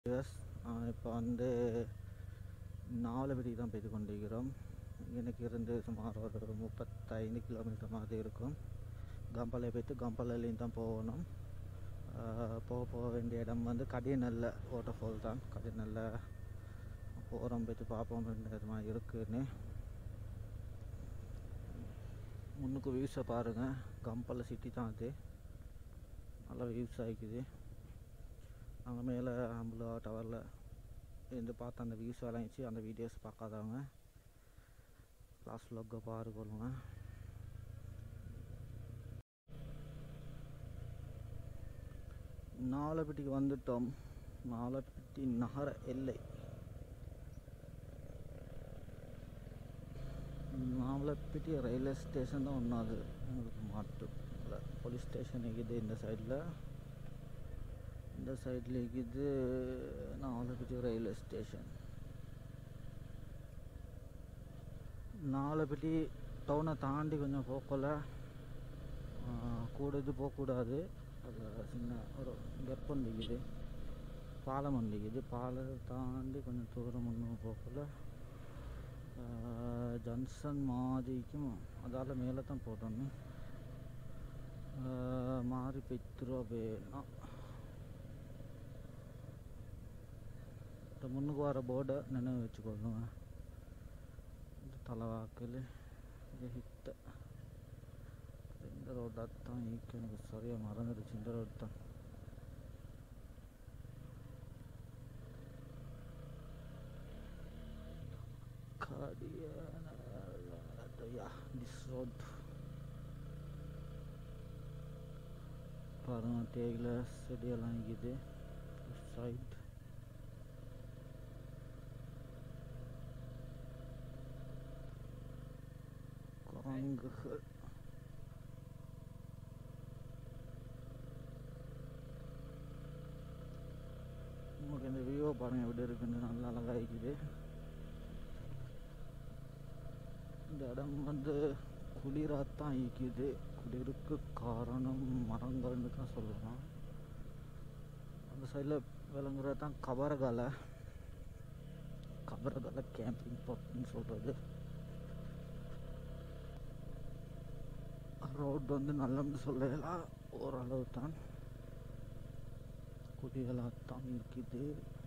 S இப்போ வந்து நாவலபடி தான் போய்த்து கொண்டிருக்கிறோம் எனக்கு இருந்து சுமார் ஒரு முப்பத்தைந்து கிலோமீட்டர் மாதிரி இருக்கும் கம்பளை போய்த்து கம்பளையிலையும் தான் போகணும் ஆஹ் போக போக வேண்டிய இடம் வந்து கடிநல்ல வாட்டர் ஃபால் தான் கடிநல்ல போகிறோம் போய்த்து பார்ப்போம் இது மாதிரி இருக்குன்னு முன்னுக்கு வியூஸை பாருங்கள் கம்பளை சிட்டி தான் அது நல்லா வியூஸ் ஆகிக்குது அங்கே மேலே அம்புலா டவரில் இருந்து பார்த்து அந்த வியூஸ் விளங்கிச்சு அந்த வீடியோஸ் பார்க்காதவங்க லாஸ்ட் லொக்கை பாருக்கொள்ளுங்க நாவலப்பட்டிக்கு வந்துட்டோம் நாவலப்பட்டி நகர எல்லை நாவலப்பட்டி ரயில்வே ஸ்டேஷன் தான் ஒன்றாவது எங்களுக்கு மாட்டும் போலீஸ் ஸ்டேஷன் இருக்குது இந்த சைடில் இந்த சைடில் இருக்குது நாவலப்பட்டி ரயில்வே ஸ்டேஷன் நாவலப்பட்டி டவுனை தாண்டி கொஞ்சம் போக்கல கூட இது போகக்கூடாது அது சின்ன ஒரு கெப் ஒன்று இருக்குது பாலம் ஒன்று இருக்குது பாலத்தை தாண்டி கொஞ்சம் தூரம் ஒன்றும் போகல ஜங்ஷன் மாதிரிக்கும் அதால் மேலே தான் போடணும் மாறி பெற்றுருவா வேணும் இந்த முன்னுக்கு வர போர்டை நினைவு வச்சுக்கொள்ளுங்க இந்த தலைவாக்கல் இது ஹிட்ட இந்த ரோடாக தான் ஈக்கு எனக்கு சரியாக மறந்துடுச்சு இந்த ரோடு தான் காடியா திஸ் ரோட் பாருங்க தேயிலை செடியெல்லாம் இருக்குது சைட் குரங்குகள் உங்களுக்கு இந்த வியூவை பாருங்க எப்படி இருக்குன்னு நல்லா அழகாக இருக்குது இந்த இடம் வந்து குளிராக தான் இருக்குது குளிருக்கு காரணம் மரங்கள்னு தான் சொல்லலாம் அந்த சைடில் விளங்குறது தான் கபரகாலை கபரகாலை கேம்பிங் ஸ்பாட்னு சொல்கிறது ரோட் வந்து நல்லன்னு சொல்லலாம் ஓரளவு தான் குடிகளாக தான் இருக்குது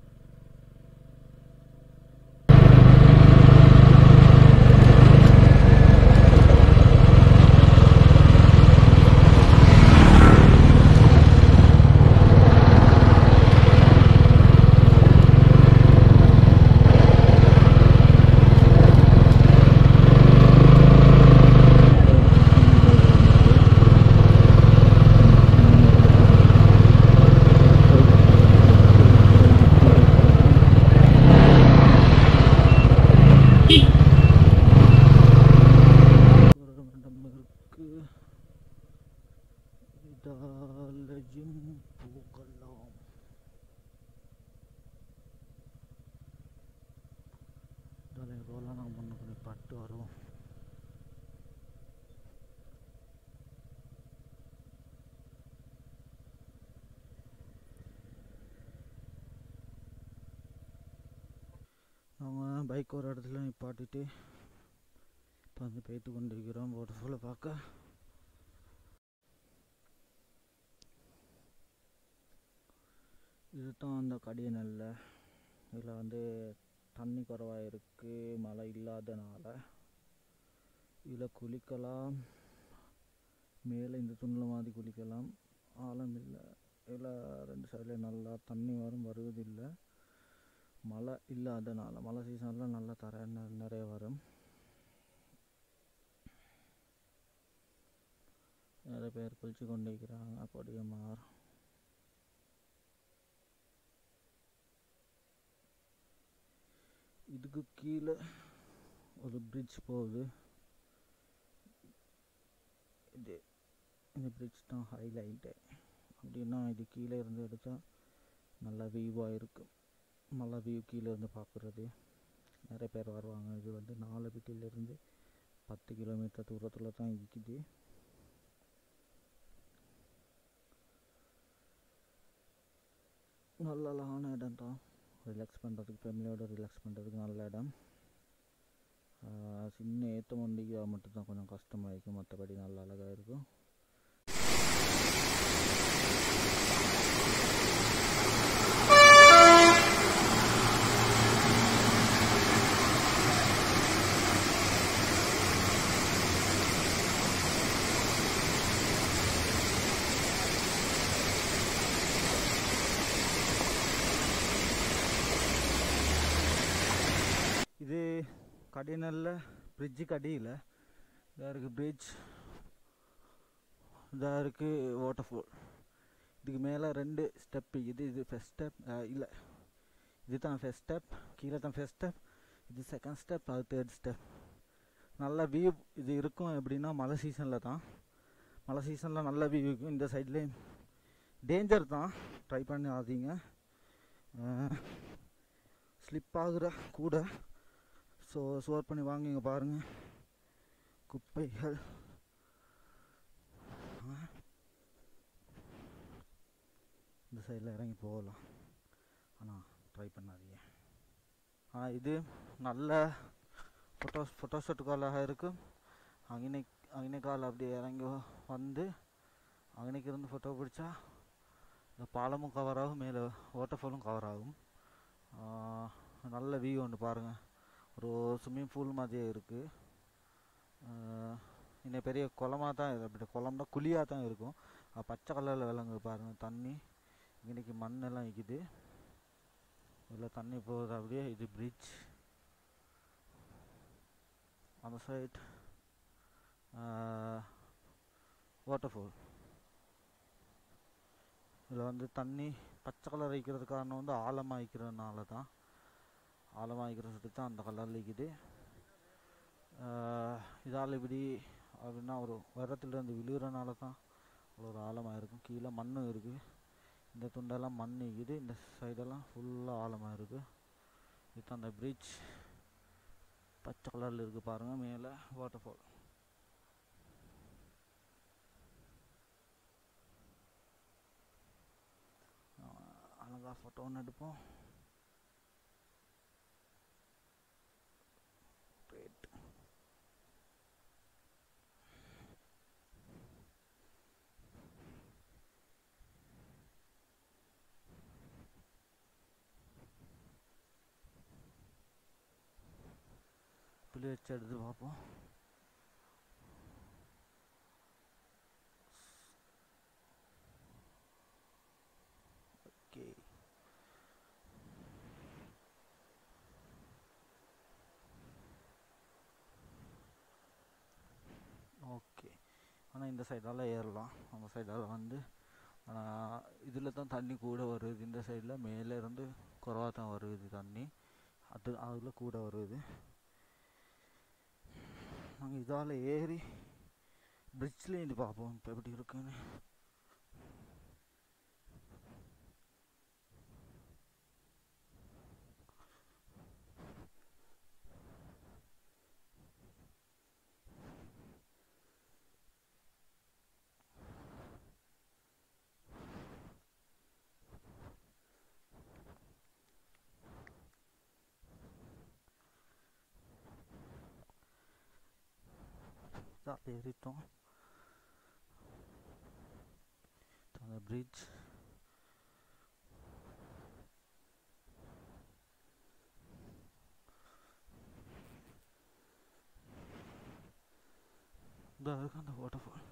ஒரு இடம் இருக்கு இதாலயும் போகலாம் இதால ரோலாம் நம்ம முன்னுக்கு நிப்பாட்டு வருவோம் நம்ம பைக் ஒரு இடத்துல நிப்பாட்டிட்டு இப்போ வந்து போய்த்து கொண்டிருக்கிறோம் வாட்டர்ஃபாலை பார்க்க இதுதான் அந்த கடியநல்ல இதில் வந்து தண்ணி குறவாக இருக்குது மழை இல்லாதனால இதில் குளிக்கலாம் மேலே இந்த துணில் மாதிரி குளிக்கலாம் ஆழம் இல்லை இதில் ரெண்டு சைடில் நல்லா தண்ணி வரும் வருவதில்லை மழை இல்லாதனால மழை சீசனில் நல்லா தர நிறைய வரும் நிறைய பேர் குளிச்சு கொண்டிருக்கிறாங்க கொடியமார் இதுக்கு கீழே ஒரு பிரிட்ஜ் போகுது இது இந்த பிரிட்ஜ் தான் ஹைலைட்டு அப்படின்னா இது கீழே இருந்து எடுத்தால் நல்லா வியூவாக இருக்கும் மலை வியூ கீழே இருந்து பார்க்குறது நிறைய பேர் வருவாங்க இது வந்து நாலு வீட்டிலேருந்து பத்து கிலோமீட்டர் தூரத்தில் தான் இருக்குது நல்ல அழகான இடம் தான் ரிலாக்ஸ் பண்ணுறதுக்கு ஃபேமிலியோட ரிலாக்ஸ் பண்ணுறதுக்கு நல்ல இடம் ஆஹ் சின்ன ஏற்ற வண்டிக்கு மட்டும்தான் கொஞ்சம் கஷ்டமாக இருக்கும் மற்றபடி நல்ல அழகாக இருக்கும் இது கடினல்ல பிரிட்ஜுக்கு அடியில் இதாக இருக்குது பிரிட்ஜ் இதாக இருக்குது வாட்டர் ஃபால் இதுக்கு மேலே ரெண்டு ஸ்டெப்பு இது இது ஃபஸ்ட் ஸ்டெப் இல்லை இது தான் ஃபஸ்ட் ஸ்டெப் கீழே தான் ஃபஸ்ட் ஸ்டெப் இது செகண்ட் ஸ்டெப் அது தேர்ட் ஸ்டெப் நல்ல வியூ இது இருக்கும் எப்படின்னா மழை சீசனில் தான் மழை சீசனில் நல்ல வியூ இருக்கும் இந்த சைட்லேயும் டேஞ்சர் தான் ட்ரை பண்ணாதீங்க ஸ்லிப் ஆகுற கூட ஸோ சோர் பண்ணி வாங்க இங்கே பாருங்கள் குப்பைகள் ஆ. இந்த சைடில் இறங்கி போகலாம் ஆனால் ட்ரை பண்ணாதீங்க ஆனால் இது நல்ல ஃபோட்டோ ஃபோட்டோ ஷூட்டுக்காலாக இருக்கும் அங்கனே அங்கனே கால் அப்படியே இறங்கி வந்து அங்கனைக்கு இருந்து ஃபோட்டோ பிடிச்சா இந்த பாலமும் கவர் ஆகும் மேலே வாட்டர்ஃபாலும் கவர் ஆகும் ஆ, நல்ல வியூ ஒன்று பாருங்கள் ஒரு ஸ்விம்மிங் பூல் மாதிரியே இருக்குது இன்னும் பெரிய குளமாக தான் இது அப்படி குளம்னா குழியாக தான் இருக்கும் அது பச்சை கலரில் விளங்கு பாருங்கள் தண்ணி இன்னைக்கு மண்ணெல்லாம் நிற்கிது இதில் தண்ணி போகுது அப்படியே இது பிரிட்ஜ் அந்த சைட் வாட்டர்ஃபால் இதில் வந்து தண்ணி பச்சை கலர் வைக்கிறது காரணம் வந்து ஆழமாக வைக்கிறதுனால தான் ஆழமாக வைக்கிற சுட்டு தான் அந்த கலரில் இருக்குது இதால் இப்படி அப்படின்னா ஒரு உரத்துலேருந்து விழுகிறனால தான் அவ்வளோ ஒரு ஆழமாக இருக்கும் கீழே மண்ணும் இருக்குது இந்த துண்டெல்லாம் மண் இருக்குது இந்த சைடெல்லாம் ஃபுல்லாக ஆழமாக இருக்குது இது அந்த பிரிட்ஜ் பச்சை கலரில் இருக்குது பாருங்கள் மேலே வாட்டர் ஃபால் அழகாக ஃபோட்டோ ஒன்று எடுப்போம் Great. புளி வச்சு எடுத்து பார்ப்போம் ஓகே ஓகே ஆனால் இந்த சைடால் ஏறலாம் அந்த சைடால் வந்து ஆனால் இதில் தான் தண்ணி கூட வருது இந்த சைடில் மேலே இருந்து குறவாக தான் வருது தண்ணி அது அதில் கூட வருது நாங்கள் இதால் ஏறி பிரிட்ஜில் இருந்து பார்ப்போம் இப்போ எப்படி இருக்குன்னு இதால் ஏறிட்டோம் அந்த பிரிட்ஜ் இந்த இருக்கு அந்த வாட்டர்ஃபால்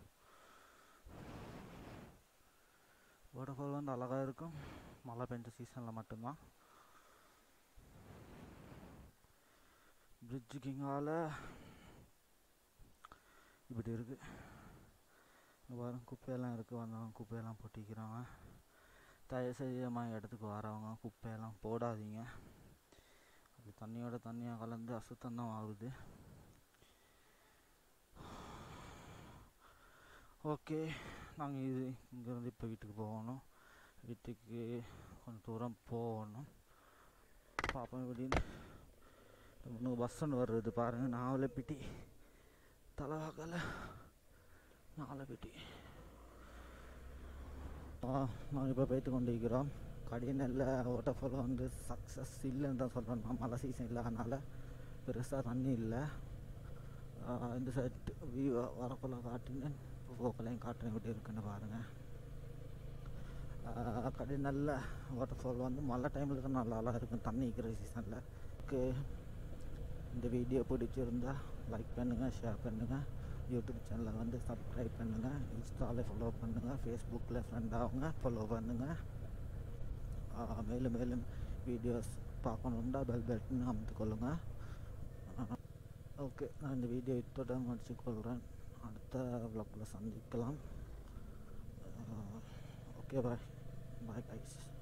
வாட்டர்ஃபால் வந்து அழகாக இருக்கும் மழை பெஞ்ச சீசனில் மட்டும்தான் பிரிட்ஜுக்கு இங்கால இப்படி இருக்கு இங்க பாருங்க குப்பையெல்லாம் இருக்குது வந்தவங்க குப்பையெல்லாம் பொட்டிக்கிறாங்க தயவு செய்து மாதிரி இடத்துக்கு வரவங்க குப்பையெல்லாம் போடாதீங்க அது தண்ணியோட தண்ணியாக கலந்து அசுத்தம் தான் ஆகுது ஓகே நாங்கள் இது இங்கேருந்து இப்போ வீட்டுக்கு போகணும் வீட்டுக்கு கொஞ்சம் தூரம் போகணும் பார்ப்போம் இப்படின்னு இன்னும் பஸ் ஒன்று வருது பாருங்கள் நாவலப்பிட்டி தலைவாக்கல நாவலப்பிட்டி ஆ நாங்கள் இப்போ போய்த்து கொண்டிருக்கிறோம் கடினல்ல வாட்டர்ஃபால் வந்து சக்ஸஸ் இல்லைன்னு தான் சொல்லணும் மழை சீசன் இல்லாதனால பெருசாக தண்ணி இல்லை ஆஹ் இந்த சைட் வியூ வரக்குள்ள காட்டினேன் போக்கலையும் காட்டுறேன் எப்படி இருக்குன்னு பாருங்கள் கடை நல்ல வாட்டர்ஃபால் வந்து மழை டைமில் தான் நல்லா இருக்கும் தண்ணி இருக்கிற சீசனில் ஓகே இந்த வீடியோ பிடிச்சிருந்தா லைக் பண்ணுங்கள் ஷேர் பண்ணுங்கள் யூடியூப் சேனலை வந்து சப்ஸ்கிரைப் பண்ணுங்கள் இன்ஸ்டாவில் ஃபாலோ பண்ணுங்கள் ஃபேஸ்புக்கில் ஃப்ரெண்ட் ஆகுங்க ஃபாலோ பண்ணுங்கள் மேலும் மேலும் வீடியோஸ் பார்க்கணுன்னா பெல் பட்டன் அமைத்து கொள்ளுங்கள் ஓகே நான் இந்த வீடியோ இத்தோட முடிச்சுக்கொள்கிறேன் அடுத்த vlogல சந்திக்கலாம் ஓகே பாய் பாய் கைஸ்